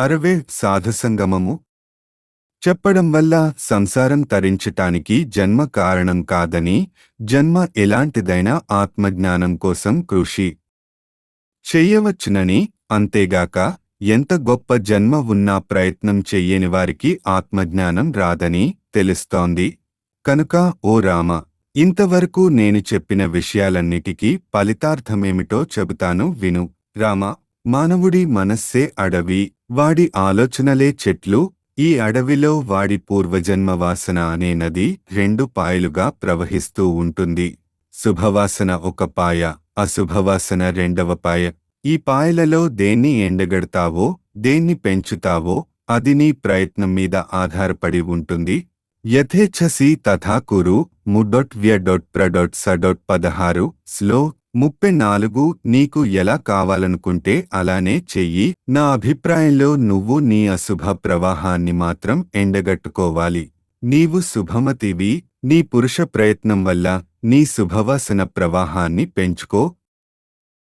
అరవే సాధుసంగమము చెప్పడం వల్ల సంసారం తరించటానికి జన్మ కారణం కాదని జన్మ ఎలాంటిదైనా ఆత్మజ్ఞానం కోసం కృషి చెయ్యవచ్చునని అంతేగాక ఎంత గొప్ప జన్మ ఉన్నా ప్రయత్నం చెయ్యని వారికి ఆత్మజ్ఞానం రాదని తెలుస్తోంది కనుక ఓ రామ ఇంతవరకు నేను చెప్పిన విషయాలన్నిటికీ ఫలితార్థమేమిటో చెబుతాను విను రామ మానవుడి మనస్సే అడవి వాడి ఆలోచనలే చెట్లు ఈ అడవిలో వాడి పూర్వజన్మ వాసన అనే నది రెండు పాయలుగా ప్రవహిస్తూ ఉంటుంది శుభవాసన ఒక పాయ అశుభవాసన రెండవ పాయ ఈ పాయలలో దేన్ని ఎండగడతావో దేన్ని పెంచుతావో అది నీ ప్రయత్నం మీద ఆధారపడి ఉంటుంది యథేచ్ఛసి తథా కురు ముడొట్ వ్యడొట్ ప్రడొట్ సడొట్ పదహారు స్లో ముప్పై నాలుగు నీకు ఎలా కావాలనుకుంటే అలానే చెయ్యి నా అభిప్రాయంలో నువ్వు నీ అశుభ ప్రవాహాన్ని మాత్రం ఎండగట్టుకోవాలి నీవు శుభమతివి నీ పురుష ప్రయత్నం వల్ల నీ శుభవాసన ప్రవాహాన్ని పెంచుకో